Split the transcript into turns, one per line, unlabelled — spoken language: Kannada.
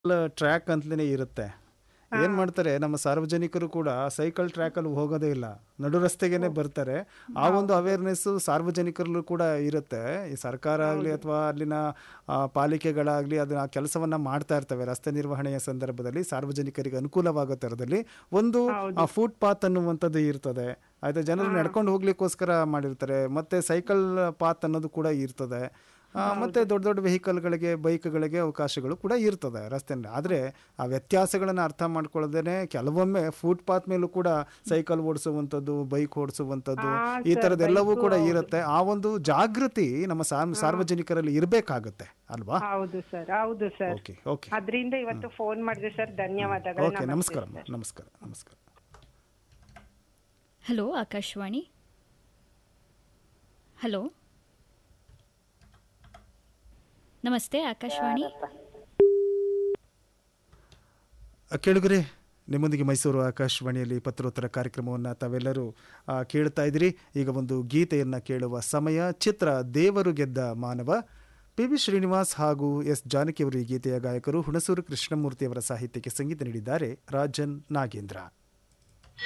ಟ್ರ್ಯಾಕ್ ಅಂತಲೇ ಇರುತ್ತೆ ಏನ್ ಮಾಡ್ತಾರೆ ನಮ್ಮ ಸಾರ್ವಜನಿಕರು ಕೂಡ ಸೈಕಲ್ ಟ್ರ್ಯಾಕ್ ಅಲ್ಲಿ ಹೋಗೋದೇ ಇಲ್ಲ ನಡು ರಸ್ತೆಗೇನೆ ಬರ್ತಾರೆ ಆ ಒಂದು ಅವೇರ್ನೆಸ್ ಸಾರ್ವಜನಿಕರಲ್ಲೂ ಕೂಡ ಇರುತ್ತೆ ಈ ಸರ್ಕಾರ ಆಗಲಿ ಅಥವಾ ಅಲ್ಲಿನ ಆ, ಪಾಲಿಕೆಗಳಾಗ್ಲಿ ಅದನ್ನ ಕೆಲಸವನ್ನ ಮಾಡ್ತಾ ಇರ್ತವೆ ರಸ್ತೆ ನಿರ್ವಹಣೆಯ ಸಂದರ್ಭದಲ್ಲಿ ಸಾರ್ವಜನಿಕರಿಗೆ ಅನುಕೂಲವಾಗೋ ಥರದಲ್ಲಿ ಒಂದು ಆ ಫುಟ್ ಪಾತ್ ಅನ್ನುವಂಥದ್ದು ಇರ್ತದೆ ಆಯ್ತಾ ಜನರು ನಡ್ಕೊಂಡು ಹೋಗ್ಲಿಕ್ಕೋಸ್ಕರ ಮಾಡಿರ್ತಾರೆ ಮತ್ತೆ ಸೈಕಲ್ ಪಾತ್ ಅನ್ನೋದು ಕೂಡ ಇರ್ತದೆ ಆ, ಮತ್ತೆ ದೊಡ್ಡ ದೊಡ್ಡ ವೆಹಿಕಲ್ಗಳಿಗೆ ಬೈಕ್ಗಳಿಗೆ ಅವಕಾಶಗಳು ಕೂಡ ಇರ್ತದೆ ರಸ್ತೆಯಲ್ಲಿ ಆದರೆ ಆ ವ್ಯತ್ಯಾಸಗಳನ್ನು ಅರ್ಥ ಮಾಡ್ಕೊಳ್ಳೋದೇನೆ ಕೆಲವೊಮ್ಮೆ ಫುಟ್ಪಾತ್ ಮೇಲೂ ಕೂಡ ಸೈಕಲ್ ಓಡಿಸುವಂಥದ್ದು ಬೈಕ್ ಓಡಿಸುವಂಥದ್ದು ಈ ಥರದ್ದೆಲ್ಲವೂ ಕೂಡ ಇರುತ್ತೆ ಆ ಒಂದು ಜಾಗೃತಿ ನಮ್ಮ ಸಾರ್- ಸಾರ್ವಜನಿಕರಲ್ಲಿ ಇರಬೇಕಾಗುತ್ತೆ ಅಲ್ವಾ
ಹೌದು ಸರ್ ಹೌದು ಸರ್
ಓಕೆ ಓಕೆ
ಅದರಿಂದ ಇವತ್ತು ಫೋನ್ ಮಾಡಿದೆ ಸರ್ ಧನ್ಯವಾದಗಳು
ಓಕೆ ನಮಸ್ಕಾರ ನಮಸ್ಕಾರ ನಮಸ್ಕಾರ
ಹಲೋ ಆಕಾಶವಾಣಿ ಹಲೋ ನಮಸ್ತೆ ಆಕಾಶವಾಣಿ
ಕೇಳುಗರೆ ನಿಮ್ಮೊಂದಿಗೆ ಮೈಸೂರು ಆಕಾಶವಾಣಿಯಲ್ಲಿ ಪತ್ರೋತ್ತರ ಕಾರ್ಯಕ್ರಮವನ್ನು ತಾವೆಲ್ಲರೂ ಆ, ಕೇಳ್ತಾ ಇದ್ದೀರಿ ಈಗ ಒಂದು ಗೀತೆಯನ್ನು ಕೇಳುವ ಸಮಯ ಚಿತ್ರ ದೇವರು ಗೆದ್ದ ಮಾನವ ಪಿ ವಿ ಶ್ರೀನಿವಾಸ್ ಹಾಗೂ ಎಸ್ ಜಾನಕಿಯವರು ಈ ಗೀತೆಯ ಗಾಯಕರು ಹುಣಸೂರು ಕೃಷ್ಣಮೂರ್ತಿಯವರ ಸಾಹಿತ್ಯಕ್ಕೆ ಸಂಗೀತ ನೀಡಿದ್ದಾರೆ ರಾಜನ್ ನಾಗೇಂದ್ರ